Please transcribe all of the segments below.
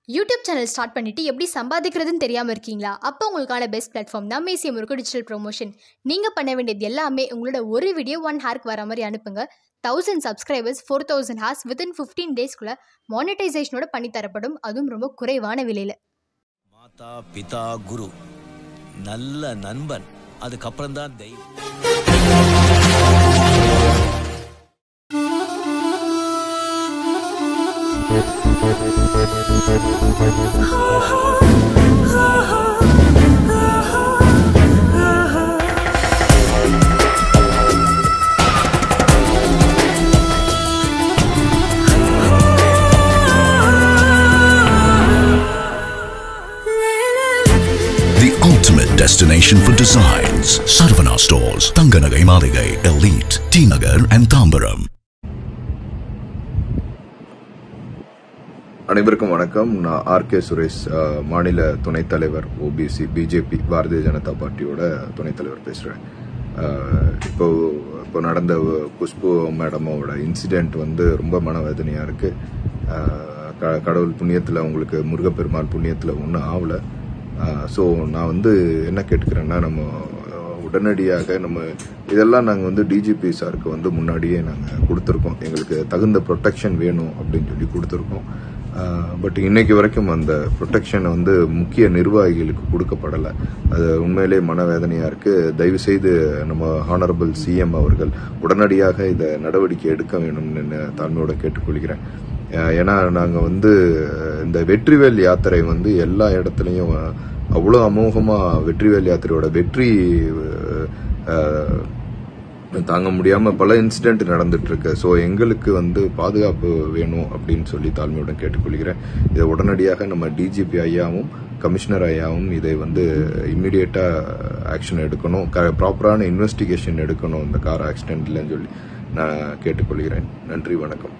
YouTube channel start பண்ணிட்டு எப்படி சம்பாதிக்கிறதுன்னு தெரியாமல் இருக்கீங்களா அப்போ உங்களுக்கான பெஸ்ட் பிளாட்ஃபார்ம் தான் மேசிய முருக்கு டிஜிட்டல் ப்ரொமோஷன் நீங்கள் பண்ண வேண்டியது எல்லாமே உங்களோட ஒரு வீடியோ ஒன் ஹேர்க்கு வர மாதிரி அனுப்புங்க thousand subscribers four thousand hours within fifteen டேஸ்க்குள்ளே மானிட்டைசேஷனோட பண்ணி தரப்படும் அதுவும் ரொம்ப குறைவான விலையில் மாதா பிதா குரு நல்ல நண்பன் அதுக்கப்புறம் தான் தெய்வம் The ultimate destination for designs. Sarvana Stores, Tanganagai Maligai, Elite, T Nagar, and Tambaram. அனைவருக்கும் வணக்கம் நான் ஆர் கே சுரேஷ் அஹ், மாநில துணைத் தலைவர் ஓபிசி பிஜேபி பாரதிய ஜனதா பார்ட்டியோட துணைத் தலைவர் பேசுகிறேன் இப்போ இப்போ நடந்த குஷ்பு மேடமோட இன்சிடெண்ட் வந்து ரொம்ப மனவேதனையாக இருக்கு அஹ், க- கடவுள் புண்ணியத்தில் உங்களுக்கு முருகப்பெருமாள் புண்ணியத்தில் ஒன்றும் ஆகலை ஸோ நான் வந்து என்ன கேட்டுக்கிறேன்னா நம்ம அஹ், உடனடியாக நம்ம இதெல்லாம் நாங்கள் வந்து டிஜிபி சாருக்கு வந்து முன்னாடியே நாங்கள் கொடுத்துருக்கோம் எங்களுக்கு தகுந்த ப்ரொடெக்ஷன் வேணும் அப்படின்னு சொல்லி கொடுத்துருக்கோம் பட் இன்னைக்கு வரைக்கும் அந்த ப்ரொடெக்ஷன் வந்து முக்கிய நிர்வாகிகளுக்கு கொடுக்கப்படலை அது உண்மையிலே மனவேதனையாக இருக்குது தயவு செய்து நம்ம ஹானரபிள் சிஎம் அவர்கள் உடனடியாக இதை நடவடிக்கை எடுக்க வேணும்னு நான் தாழ்மையோட கேட்டுக்கொள்கிறேன் அஹ் ஏன்னா நாங்கள் வந்து இந்த வெற்றிவேல் யாத்திரை வந்து எல்லா இடத்துலையும் அவ்வளோ அமோகமாக வெற்றிவேல் யாத்திரையோட வெற்றி அஹ், தாங்க முடியாம பல இன்சிடென்ட் நடந்துட்டு இருக்கு ஸோ எங்களுக்கு வந்து பாதுகாப்பு வேணும் அப்படின்னு சொல்லி தாழ்மையுடன் கேட்டுக்கொள்கிறேன் இதை உடனடியாக நம்ம டிஜிபி ஐயாவும் கமிஷனர் ஐயாவும் இதை வந்து இம்மிடியேட்டா ஆக்ஷன் எடுக்கணும் ப்ராப்பரான இன்வெஸ்டிகேஷன் எடுக்கணும் இந்த கார் ஆக்சிடென்ட்லன்னு சொல்லி நான் கேட்டுக்கொள்கிறேன் நன்றி வணக்கம்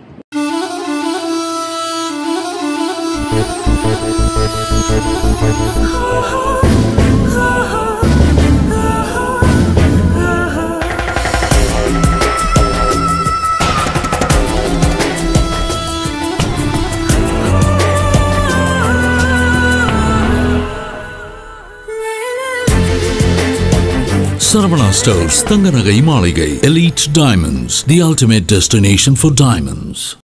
Saravana Stores, Tanganagai Maligai, Elite Diamonds, the ultimate destination for diamonds.